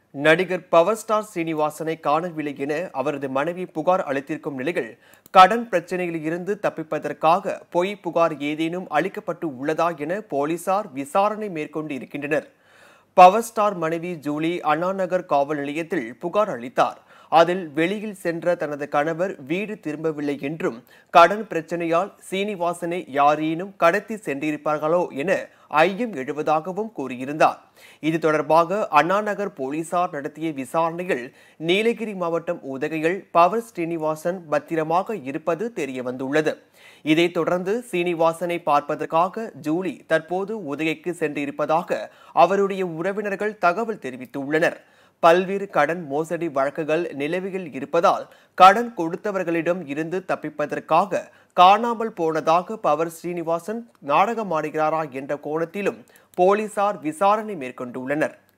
நடிகர் power star சீனிவாசனை காணவில்லை என அவரது மனைவி புகார் அளித்திருக்கும் நிலையில் கடன் பிரச்சனையில் இருந்து தப்பிப்பதற்காக பொய் புகார் ஏதேனும் அளிக்கப்பட்டு உள்ளதா என போலீசார் விசாரணை மேற்கொண்டு இருக்கின்றனர் பவர் ஸ்டார் மனைவி ஜூலி அண்ணாநகர் காவல் நிலையத்தில் புகார் அளித்தார் அதில் வெளியில் சென்ற தனது கணவர் வீடு திரும்பவில்லை என்றும் கடன் பிரச்சனையால் சீனிவாசனை யாரேனும் கடத்தி சென்றிருப்பார்களோ என ஐயம் எழுவதாகவும் கூறியிருந்தார் இது தொடர்பாக அண்ணாநகர் போலீசார் நடத்திய விசாரணையில் நீலகிரி மாவட்டம் உதகையில் பவர் ஸ்ரீனிவாசன் பத்திரமாக இருப்பது தெரியவந்துள்ளது இதைத் தொடர்ந்து சீனிவாசனை பார்ப்பதற்காக ஜூலி தற்போது உதகைக்கு சென்றிருப்பதாக அவருடைய உறவினர்கள் தகவல் தெரிவித்துள்ளனர் பல்வேறு கடன் மோசடி வழக்குகள் நிலவில் இருப்பதால் கடன் கொடுத்தவர்களிடம் இருந்து தப்பிப்பதற்காக காணாமல் போனதாக பவர் ஸ்ரீனிவாசன் நாடகமாடுகிறாரா என்ற கோணத்திலும் போலீசார் விசாரணை மேற்கொண்டுள்ளனர்